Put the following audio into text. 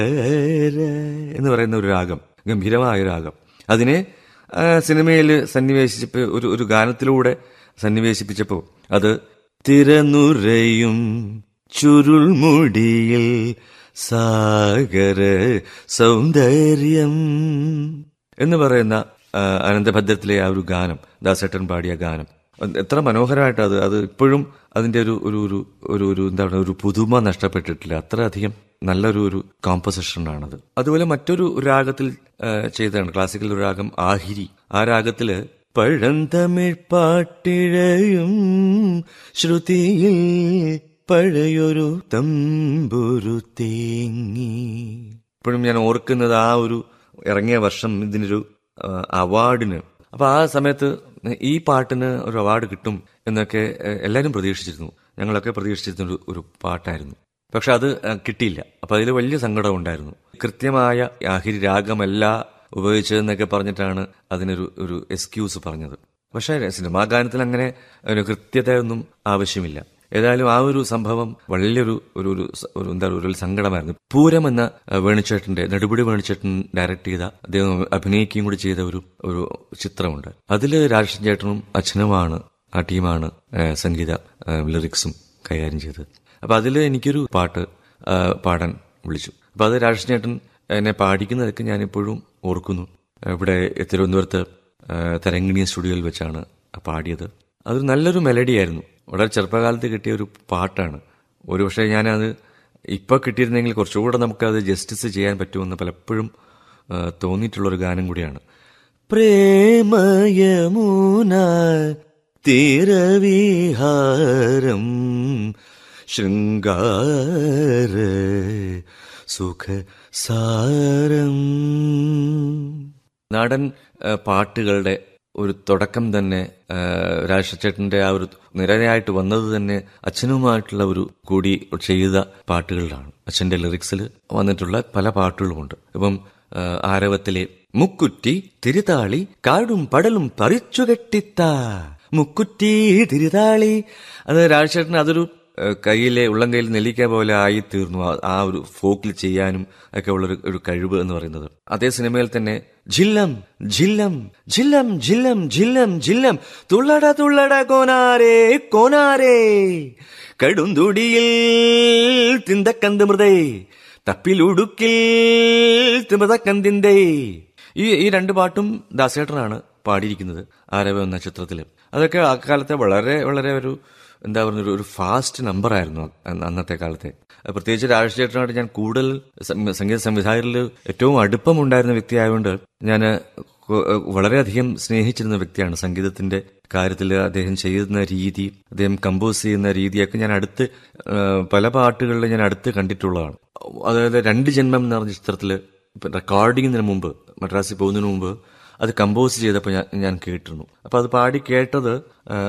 എന്ന് പറയുന്ന ഒരു രാഗം ഗംഭീരമായ ഒരു രാഗം അതിനെ സിനിമയിൽ സന്നിവേശിച്ചപ്പോൾ ഒരു ഒരു ഗാനത്തിലൂടെ സന്നിവേശിപ്പിച്ചപ്പോൾ അത് തിരനുരയും ചുരുൾമുടിയിൽ സാഗര സൗന്ദര്യം എന്ന് പറയുന്ന ആ, അനന്തഭദ്രത്തിലെ ആ ഒരു ഗാനം ദാസേട്ടൻ പാടിയ ഗാനം അത് എത്ര മനോഹരമായിട്ട് അത് അത് ഇപ്പോഴും അതിന്റെ ഒരു ഒരു ഒരു ഒരു ഒരു എന്താ പറയുക ഒരു പുതുമ നഷ്ടപ്പെട്ടിട്ടില്ല അത്രയധികം നല്ലൊരു ഒരു കോമ്പസിഷനാണത് അതുപോലെ മറ്റൊരു രാഗത്തിൽ ആ, ചെയ്തതാണ് ക്ലാസിക്കൽ ഒരു രാഗം ആഹിരി ആ രാഗത്തില് പഴന്തമിഴ് പാട്ടിഴയും ശ്രുതിയിൽ പഴയൊരു തമ്പുരു തേങ്ങി ഇപ്പോഴും ഞാൻ ഓർക്കുന്നത് ആ ഒരു ഇറങ്ങിയ വർഷം ഇതിനൊരു ആ, അവാർഡിന് അപ്പൊ ആ സമയത്ത് ഈ പാട്ടിന് ഒരു അവാർഡ് കിട്ടും എന്നൊക്കെ എ, എല്ലാവരും പ്രതീക്ഷിച്ചിരുന്നു ഞങ്ങളൊക്കെ പ്രതീക്ഷിച്ചിരുന്ന ഒരു ഒരു പാട്ടായിരുന്നു പക്ഷെ അത് ആ, കിട്ടിയില്ല അപ്പൊ അതിൽ വലിയ സങ്കടം ഉണ്ടായിരുന്നു കൃത്യമായ ആഹിരി രാഗമല്ല ഉപയോഗിച്ചതെന്നൊക്കെ പറഞ്ഞിട്ടാണ് അതിനൊരു ഒരു എക്സ്ക്യൂസ് പറഞ്ഞത് പക്ഷേ സിനിമാ ഗാനത്തിൽ അങ്ങനെ ഒരു കൃത്യതയൊന്നും ആവശ്യമില്ല ഏതായാലും ആ ഒരു സംഭവം വലിയൊരു ഒരു ഒരു സ- ഒരു എന്താ പറയുക ഒരു സങ്കടമായിരുന്നു പൂരം എന്ന അഹ്, വേണുചേട്ടന്റെ നെടുപടി വേണുചേട്ടൻ ഡയറക്ട് ചെയ്ത അദ്ദേഹം അഭിനയിക്കുകയും കൂടി ചെയ്ത ഒരു ഒരു ചിത്രമുണ്ട് അതിൽ രാജേഷൻ ചേട്ടനും അച്ഛനുമാണ് ആ ടീമാണ് ഏഹ്, സംഗീത ഏഹ്, ലിറിക്സും കൈകാര്യം ചെയ്തത് അപ്പൊ അതിൽ എനിക്കൊരു പാട്ട് ആ, പാടാൻ വിളിച്ചു അപ്പൊ അത് രാജേഷൻ ചേട്ടൻ എന്നെ പാടിക്കുന്നതൊക്കെ ഞാനിപ്പോഴും ഓർക്കുന്നു ഇവിടെ തിരുവനന്തപുരത്ത് ആ, തരങ്കിണി സ്റ്റുഡിയോയിൽ വെച്ചാണ് പാടിയത് അതൊരു നല്ലൊരു മെലഡിയായിരുന്നു വളരെ ചെറുപ്പകാലത്ത് കിട്ടിയ ഒരു പാട്ടാണ് ഒരുപക്ഷെ ഞാനത് ഇപ്പോൾ കിട്ടിയിരുന്നെങ്കിൽ കുറച്ചുകൂടെ നമുക്കത് ജസ്റ്റിസ് ചെയ്യാൻ പറ്റുമെന്ന് പലപ്പോഴും ആ, തോന്നിയിട്ടുള്ളൊരു ഗാനം കൂടിയാണ് പ്രേമയമുന തീരവിഹാരം ശൃംഗാര സുഖ സാരം നാടൻ ആ, പാട്ടുകളുടെ ഒരു തുടക്കം തന്നെ ആ, രാജശേഖരന്റെ ആ ഒരു നിരയായിട്ട് വന്നത് തന്നെ അച്ഛനുമായിട്ടുള്ള ഒരു കൂടി ചെയ്ത പാട്ടുകളിലാണ് അച്ഛന്റെ ലിറിക്സിൽ വന്നിട്ടുള്ള പല പാട്ടുകളുമുണ്ട് ഇപ്പം ആ, ആരവത്തിലെ മുക്കുറ്റി തിരുതാളി കാടും പടലും പറിച്ചു കെട്ടിത്ത മുക്കുറ്റി തിരുതാളി അത് രാജശേഖരൻ അതൊരു ഏഹ് കയ്യിലെ ഉള്ളംകൈയിൽ നെല്ലിക്ക പോലെ ആയി തീർന്നു ആ- ആ ഒരു ഫോക്കിൽ ചെയ്യാനും ഒക്കെ ഉള്ളൊരു ഒരു കഴിവ് എന്ന് പറയുന്നത് അതേ സിനിമയിൽ തന്നെ ജില്ലം ജില്ലം ജില്ലം ജില്ലം ജില്ലം ജില്ലം തുള്ളട തുള്ളട കോനാരേ കോനാരേ കടുന്തുടിയിൽ തിന്തക്കന്ത് മൃതേ തപ്പിലുടുക്കിൽ തിമതക്കന്തിന്തേ ഈ ഈ രണ്ട് പാട്ടും ദാസേട്ടനാണ് പാടിയിരിക്കുന്നത് ആരവ എന്ന ചിത്രത്തിൽ അതൊക്കെ അക്കാലത്തെ വളരെ വളരെ ഒരു എന്താ പറയുക ഒരു- ഒരു ഫാസ്റ്റ് നമ്പർ ആയിരുന്നു അന്ന് അന്നത്തെ കാലത്തെ അത് പ്രത്യേകിച്ച് രാജശേഖരനായിട്ട് ഞാൻ കൂടുതൽ സം- സംഗീത സംവിധായകരിൽ ഏറ്റവും അടുപ്പമുണ്ടായിരുന്ന വ്യക്തിയായതുകൊണ്ട് ഞാൻ വളരെയധികം സ്നേഹിച്ചിരുന്ന വ്യക്തിയാണ് സംഗീതത്തിന്റെ കാര്യത്തിൽ അദ്ദേഹം ചെയ്യുന്ന രീതി അദ്ദേഹം കമ്പോസ് ചെയ്യുന്ന രീതിയൊക്കെ ഞാൻ അടുത്ത് ആ, പല പാട്ടുകളിൽ ഞാൻ അടുത്ത് കണ്ടിട്ടുള്ളതാണ് അതായത് രണ്ട് ജന്മം എന്ന് പറഞ്ഞ ചിത്രത്തിൽ റെക്കോർഡിങ്ങിന് മുമ്പ് മദ്രാസിൽ പോകുന്നതിന് മുമ്പ് അത് കമ്പോസ് ചെയ്തപ്പോൾ ഞാൻ ഞാൻ കേട്ടിരുന്നു അപ്പൊ അത് പാടി കേട്ടത് ആ,